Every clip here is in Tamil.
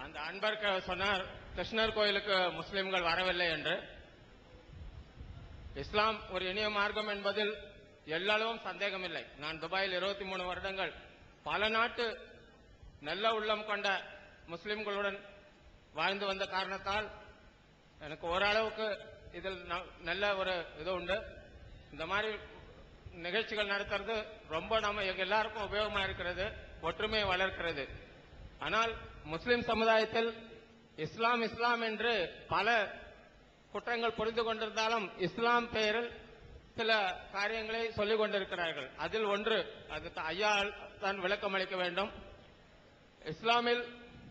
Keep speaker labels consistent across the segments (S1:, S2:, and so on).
S1: அந்த அன்பர் க- சொன்னார் கிருஷ்ணர் கோயிலுக்கு முஸ்லிம்கள் வரவில்லை என்று இஸ்லாம் ஒரு இனிய மார்க்கம் என்பதில் எல்லளவும் சந்தேகமில்லை நான் துபாயில் இருபத்தி மூணு வருடங்கள் பல நாட்டு நல்ல உள்ளம் கொண்ட முஸ்லிம்களுடன் வாழ்ந்து வந்த காரணத்தால் எனக்கு ஓரளவுக்கு இதில் ந- நல்ல ஒரு இது உண்டு இந்த மாதிரி நிகழ்ச்சிகள் நடத்துறது ரொம்ப நம்ம எங்க எல்லாருக்கும் உபயோகமா இருக்கிறது ஒற்றுமையை வளர்க்கிறது ஆனால் முஸ்லிம் சமுதாயத்தில் இஸ்லாம் இஸ்லாம் என்று பல குற்றங்கள் புரிந்து கொண்டிருந்தாலும் இஸ்லாம் பெயரில் சில காரியங்களை சொல்லிக் கொண்டிருக்கிறார்கள் அதில் ஒன்று அது த- ஐயா தான் விளக்கம் அளிக்க வேண்டும் இஸ்லாமில்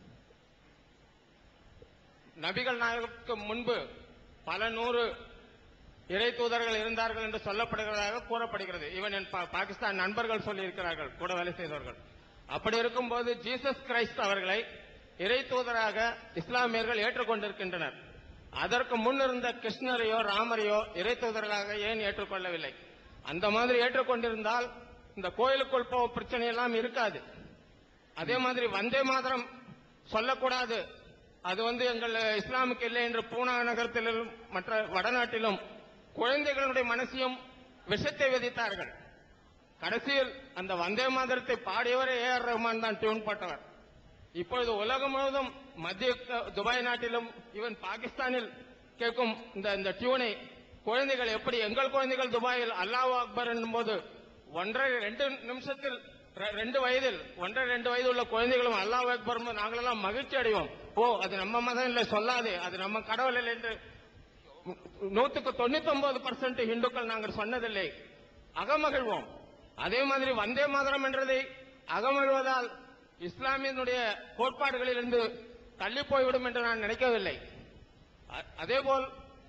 S1: நபிகள் நாயகத்துக்கு முன்பு பல நூறு இறை தூதர்கள் இருந்தார்கள் என்று சொல்லப்படுகிறதாக கூறப்படுகிறது ஈவன் என் பா- பாகிஸ்தான் நண்பர்கள் சொல்லியிருக்கிறார்கள் கூட வேலை செய்தவர்கள் அப்படி இருக்கும்போது ஜீசஸ் கிரைஸ்ட் அவர்களை இறை தூதராக இஸ்லாமியர்கள் ஏற்றுக்கொண்டிருக்கின்றனர் அதற்கு முன் இருந்த கிருஷ்ணரையோ ராமரையோ இறை தூதர்களாக ஏன் ஏற்றுக்கொள்ளவில்லை அந்த மாதிரி ஏற்றுக்கொண்டிருந்தால் இந்த கோயிலுக்குள் போக பிரச்சனை எல்லாம் இருக்காது அதே மாதிரி வந்தே மாதரம் சொல்லக்கூடாது அது வந்து எங்கள் இஸ்லாமுக்கு இல்லை என்று பூனா நகரத்திலும் மற்ற வடநாட்டிலும் குழந்தைகளுடைய மனசையும் விஷத்தை விதித்தார்கள் கடைசியில் அந்த வந்தே மாதரத்தை பாடியவர் ஏ ஆர் ரஹ்மான் தான் டியூன் போட்டவர் இப்பொழுது உலகம் முழுவதும் மத்திய க- துபாய் நாட்டிலும் ஈவன் பாகிஸ்தானில் கேட்கும் இந்த இந்த டியூனை குழந்தைகள் எப்படி எங்கள் குழந்தைகள் துபாயில் அல்லாஹ் அக்பர் என்னும்போது ஒன்றரை ரெண்டு நிமிஷத்தில் ரெ- ரெண்டு வயதில் ஒன்றரை ரெண்டு வயது உள்ள குழந்தைகளும் அல்லாஹ் அக்பர் நாங்களெல்லாம் மகிழ்ச்சி அடைவோம் ஓ அது நம்ம மதம் இல்லை சொல்லாது அது நம்ம கடவுள் இல்லை என்று நூத்துக்கு தொண்ணூத்தி ஒன்பது பர்சன்ட் இந்துக்கள் நாங்கள் சொன்னதில்லை அகமகிழ்வோம் அதே மாதிரி வந்தே மாதரம் என்றதை அகமகிழ்வதால் இஸ்லாமியனுடைய கோட்பாடுகளிலிருந்து தள்ளி போய்விடும் என்று நான் நினைக்கவில்லை அ- அதேபோல்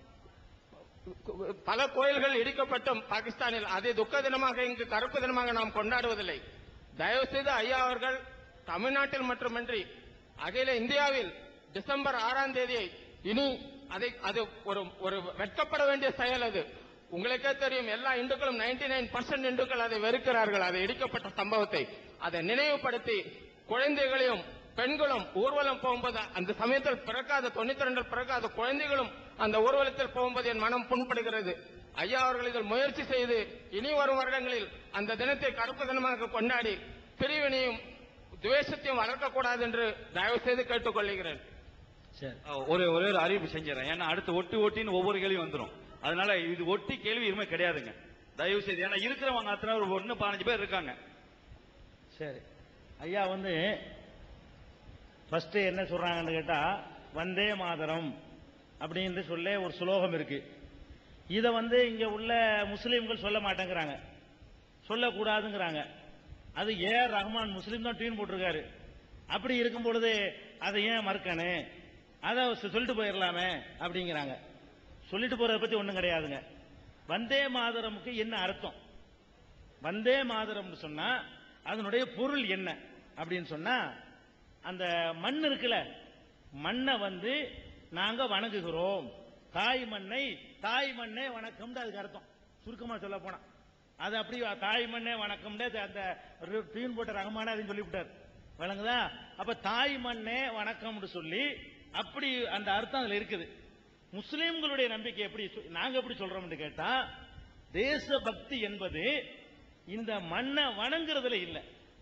S1: பல கோயில்கள் இடிக்கப்பட்டும் பாகிஸ்தானில் அதை துக்க தினமாக இங்கு கருப்பு தினமாக நாம் கொண்டாடுவதில்லை தயவு செய்து ஐயா அவர்கள் தமிழ்நாட்டில் மட்டுமின்றி அகில இந்தியாவில் டிசம்பர் ஆறாம் தேதியை இனி அதை அது ஒரு ஒரு வெட்கப்பட வேண்டிய செயல் அது உங்களுக்கே தெரியும் எல்லா இந்துக்களும் 99% நைன் இந்துக்கள் அதை வெறுக்கிறார்கள் அதை இடிக்கப்பட்ட சம்பவத்தை அதை நினைவுபடுத்தி குழந்தைகளையும் பெண்களும் ஊர்வலம் போகும்போது அந்த சமயத்தில் பிறக்காத தொண்ணூத்தி ரெண்டு பிறக்காத குழந்தைகளும் அந்த ஊர்வலத்தில் போகும்போது என் மனம் புண்படுகிறது ஐயா அவர்கள் இதில் முயற்சி செய்து இனி வரும் வருடங்களில் அந்த தினத்தை கருப்பு தினமாக கொண்டாடி பிரிவினையும் துவேஷத்தையும் வளர்க்கக்கூடாது என்று தயவு செய்து கேட்டுக்கொள்கிறேன்
S2: சரி
S3: அஹ் ஒரு ஒரே ஒரு அறிவிப்பு செஞ்சிடறேன் ஏன்னா அடுத்து ஒட்டி ஒட்டின்னு ஒவ்வொரு கேள்வி வந்துரும் அதனால இது ஒட்டி கேள்வி இனிமே கிடையாதுங்க தயவு செய்து ஏன்னா இருக்கிறவங்க அத்தனை ஒரு ஒன்னு பதினஞ்சு பேர் இருக்காங்க
S2: சரி ஐயா வந்து ஃபர்ஸ்ட் என்ன சொல்றாங்கன்னு கேட்டா வந்தே மாதரம் அப்படின்னு சொல்ல ஒரு சுலோகம் இருக்கு இத வந்து இங்க உள்ள முஸ்லீம்கள் சொல்ல மாட்டேங்கிறாங்க சொல்லக்கூடாதுங்கிறாங்க அது ஏ ஆர் ரஹ்மான் முஸ்லீம் தான் டியூன் போட்டிருக்காரு அப்படி இருக்கும் பொழுது அதை ஏன் மறுக்கணும் அதை சொ- சொல்லிட்டு போயிடலாமே அப்படிங்கிறாங்க சொல்லிட்டு போறதை பத்தி ஒண்ணும் கிடையாதுங்க வந்தே மாதரமுக்கு என்ன அர்த்தம் வந்தே மாதரம்னு சொன்னா அதனுடைய பொருள் என்ன அப்படின்னு சொன்னா அந்த மண் இருக்குல்ல மண்ணை வந்து நாங்க வணங்குகிறோம் தாய் மண்ணை தாய் மண்ணே வணக்கம்னு அதுக்கு அர்த்தம் சுருக்கமா சொல்ல போனா அது அப்படி தாய் மண்ணே வணக்கம்னு அது அந்த டியூன் போட்ட ரகமான அதையும் சொல்லிவிட்டார் விளங்குதா அப்ப தாய் மண்ணே வணக்கம்னு சொல்லி அப்படி அந்த அர்த்தம் அதுல இருக்குது முஸ்லிம்களுடைய நம்பிக்கை எப்படி சொ- நாங்க எப்படி சொல்றோம்னு கேட்டா தேசபக்தி என்பது இந்த மண்ணை வணங்குறதுல இல்ல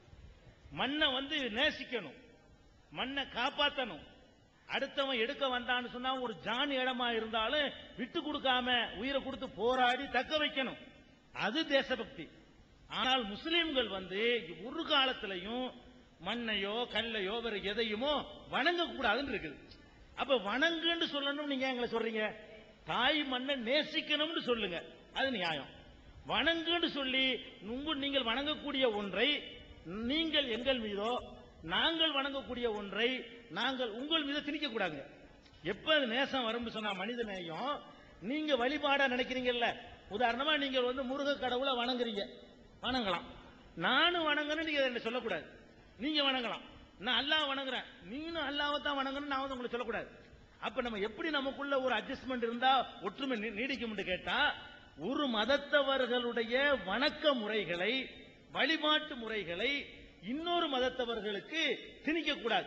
S2: மண்ணை வந்து நேசிக்கணும் மண்ணை காப்பாத்தணும் அடுத்தவன் எடுக்க வந்தான்னு சொன்னா ஒரு ஜான் இடமா இருந்தாலும் விட்டு கொடுக்காம உயிரை கொடுத்து போராடி தக்க வைக்கணும் அது தேசபக்தி ஆனால் முஸ்லிம்கள் வந்து ஒரு காலத்திலையும் மண்ணையோ கல்லையோ வேற எதையுமோ வணங்க கூடாதுன்னு இருக்குது அப்ப வணங்குன்னு சொல்லணும் நீங்க எங்களை சொல்றீங்க தாய் மண்ணை நேசிக்கணும்னு சொல்லுங்க அது நியாயம் வணங்குன்னு சொல்லி உங்க நீங்கள் வணங்கக்கூடிய ஒன்றை நீங்கள் எங்கள் மீதோ நாங்கள் வணங்கக்கூடிய ஒன்றை நாங்கள் உங்கள் மீது திணிக்க கூடாதுங்க எப்ப அது நேசம் வரும்னு சொன்னா மனித நேயம் நீங்க வழிபாடா நினைக்கிறீங்கல்ல உதாரணமா நீங்க வந்து முருக கடவுளை வணங்குறீங்க வணங்கலாம் நானும் வணங்கணும் நீங்க என்ன சொல்லக்கூடாது நீங்க வணங்கலாம் நான் அல்லாஹ் வணங்குறேன் நீனும் அல்லாவை தான் வணங்கணும் நான் வந்து உங்களை சொல்லக்கூடாது அப்ப நம்ம எப்படி நமக்குள்ள ஒரு அட்ஜஸ்ட்மெண்ட் இருந்தா ஒற்றுமை நீ- நீடிக்கும்னு கேட்டா ஒரு மதத்தவர்களுடைய வணக்க முறைகளை வழிபாட்டு முறைகளை இன்னொரு மதத்தவர்களுக்கு திணிக்க கூடாது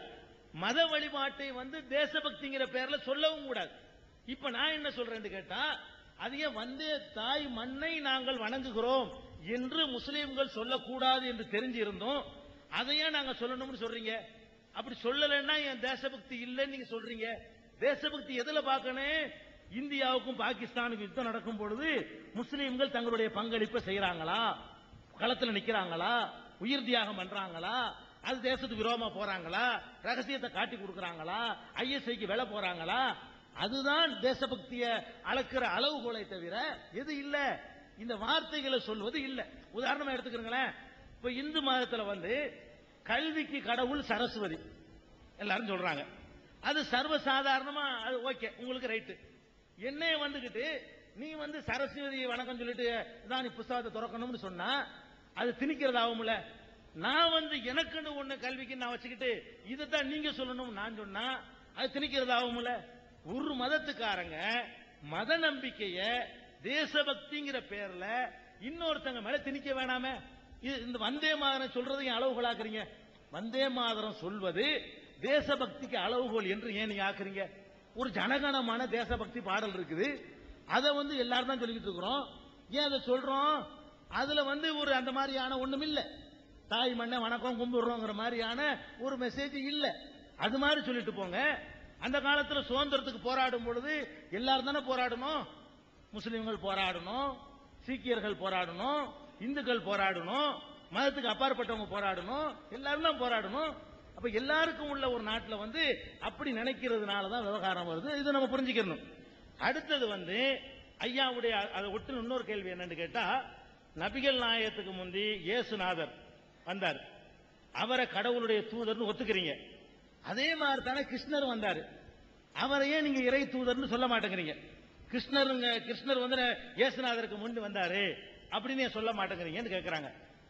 S2: மத வழிபாட்டை வந்து தேசபக்திங்கிற பேர்ல சொல்லவும் கூடாது இப்ப நான் என்ன சொல்றேன்னு கேட்டா அதையே வந்தே தாய் மண்ணை நாங்கள் வணங்குகிறோம் என்று முஸ்லிம்கள் சொல்லக்கூடாது என்று தெரிஞ்சிருந்தோம் அதையே நாங்க சொல்லணும்னு சொல்றீங்க அப்படி சொல்லலைன்னா என் தேசபக்தி இல்லைன்னு நீங்க சொல்றீங்க தேசபக்தி எதுல பார்க்கணும் இந்தியாவுக்கும் பாகிஸ்தானுக்கும் யுத்தம் நடக்கும் பொழுது முஸ்லிம்கள் தங்களுடைய பங்களிப்பை செய்யறாங்களா களத்துல நிக்கிறாங்களா உயிர் தியாகம் பண்றாங்களா அது தேசத்துக்கு விரோதமா போறாங்களா ரகசியத்தை காட்டி கொடுக்கறாங்களா ஐஎஸ்ஐக்கு வேலை போறாங்களா அதுதான் தேசபக்திய அளக்கிற அளவுகோலை தவிர எது இல்ல இந்த வார்த்தைகளை சொல்வது இல்ல உதாரணமா எடுத்துக்கிறீங்களேன் இப்ப இந்து மதத்துல வந்து கல்விக்கு கடவுள் சரஸ்வதி எல்லாரும் சொல்றாங்க அது சர்வசாதாரணமா அது ஓகே உங்களுக்கு ரைட்டு என்னைய வந்துகிட்டு நீ வந்து சரஸ்வதி வணக்கம் சொல்லிட்டு தான் நீ புஸ்தகத்தை திறக்கணும்னு சொன்னா அது திணிக்கிறது ஆகும்ல நான் வந்து எனக்குன்னு ஒண்ணு கல்விக்கு நான் வச்சுக்கிட்டு இதைத்தான் நீங்க சொல்லணும் நான் சொன்னா அது திணிக்கிறது ஆகும்ல ஒரு மதத்துக்காரங்க மத நம்பிக்கைய தேசபக்திங்கிற பேர்ல இன்னொருத்தங்க மேல திணிக்க வேணாமே இது இந்த வந்தே மாதரம் சொல்றது ஏன் அளவுகோலாக்குறீங்க வந்தே மாதரம் சொல்வது தேசபக்திக்கு அளவுகோல் என்று ஏன் நீங்க ஆக்குறீங்க ஒரு ஜனகணமான தேசபக்தி பாடல் இருக்குது அதை வந்து எல்லாரும் தான் சொல்லிக்கிட்டு இருக்கிறோம் ஏன் அதை சொல்றோம் அதுல வந்து ஒரு அந்த மாதிரியான ஒண்ணும் இல்ல தாய் மண்ணை வணக்கம் கும்பிடுறோங்கிற மாதிரியான ஒரு மெசேஜ் இல்ல அது மாதிரி சொல்லிட்டு போங்க அந்த காலத்துல சுதந்திரத்துக்கு போராடும் பொழுது எல்லாரும் தானே போராடணும் முஸ்லிம்கள் போராடணும் சீக்கியர்கள் போராடணும் இந்துக்கள் போராடணும் மதத்துக்கு அப்பாற்பட்டவங்க போராடணும் எல்லாரும் தான் போராடணும் அப்ப எல்லாருக்கும் உள்ள ஒரு நாட்டுல வந்து அப்படி நினைக்கிறதுனால தான் விவகாரம் வருது இது நம்ம புரிஞ்சுக்கணும் அடுத்தது வந்து ஐயாவுடைய அதை ஒட்டு இன்னொரு கேள்வி என்னன்னு கேட்டா நபிகள் நாயகத்துக்கு முந்தி இயேசுநாதர் வந்தார் அவரை கடவுளுடைய தூதர்னு ஒத்துக்கிறீங்க அதே மாதிரி தானே கிருஷ்ணர் வந்தாரு அவரையே நீங்க இறை தூதர்னு சொல்ல மாட்டேங்கிறீங்க கிருஷ்ணருங்க கிருஷ்ணர் வந்து இயேசுநாதருக்கு முன்பு வந்தாரு அப்படின்னு ஏன் சொல்ல மாட்டேங்கிறீங்கன்னு கேட்கறாங்க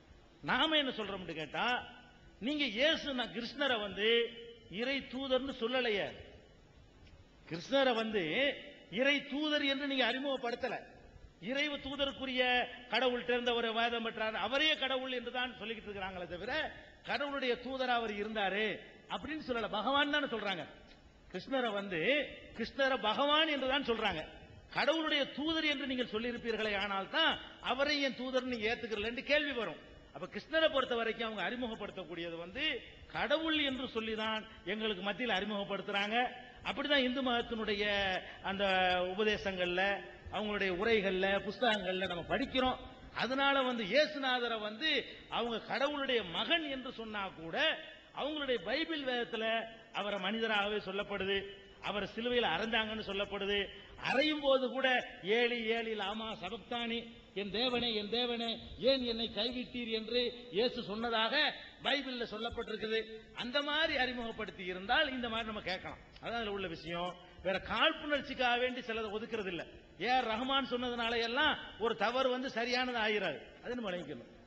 S2: நாம என்ன சொல்றோம்னு கேட்டா நீங்க இயேசு நான் கிருஷ்ணரை வந்து இறை தூதர்னு சொல்லலையே கிருஷ்ணரை வந்து இறை தூதர் என்று நீங்க அறிமுகப்படுத்தல இறைவு தூதருக்குரிய கடவுள்கிட்ட இருந்த ஒரு வேதம் பெற்றார் அவரே கடவுள் என்று தான் சொல்லிக்கிட்டு இருக்கிறாங்களே தவிர கடவுளுடைய தூதர் அவர் இருந்தாரு அப்படின்னு சொல்லல பகவான் தானே சொல்றாங்க கிருஷ்ணரை வந்து கிருஷ்ணரை பகவான் என்று தான் சொல்றாங்க கடவுளுடைய தூதர் என்று நீங்கள் சொல்லியிருப்பீர்களே ஆனால் தான் அவரை என் தூதர் நீங்க ஏத்துக்கிறல கேள்வி வரும் அப்ப கிருஷ்ணரை பொறுத்த வரைக்கும் அவங்க அறிமுகப்படுத்தக்கூடியது வந்து கடவுள் என்று சொல்லிதான் எங்களுக்கு மத்தியில் அறிமுகப்படுத்துறாங்க அப்படிதான் இந்து மதத்தினுடைய அந்த உபதேசங்கள்ல அவங்களுடைய உரைகள்ல புஸ்தகங்கள்ல நம்ம படிக்கிறோம் அதனால வந்து இயேசுநாதரை வந்து அவங்க கடவுளுடைய மகன் என்று சொன்னா கூட அவங்களுடைய பைபிள் வேதத்துல அவரை மனிதராகவே சொல்லப்படுது அவர் சிலுவையில் அரைஞ்சாங்கன்னு சொல்லப்படுது அறையும் போது கூட ஏழி ஏழி லாமா சபக்தானி என் தேவனே என் தேவனே ஏன் என்னை கைவிட்டீர் என்று இயேசு சொன்னதாக பைபிள்ல சொல்லப்பட்டிருக்குது அந்த மாதிரி அறிமுகப்படுத்தி இருந்தால் இந்த மாதிரி நம்ம கேட்கலாம் அதான் அதுல உள்ள விஷயம் வேற காழ்ப்புணர்ச்சிக்காக வேண்டி சிலதை ஒதுக்குறது இல்ல ஏன் ரஹ்மான் சொன்னதுனால எல்லாம் ஒரு தவறு வந்து சரியானது ஆகிறாது அது நம்ம நினைக்கணும்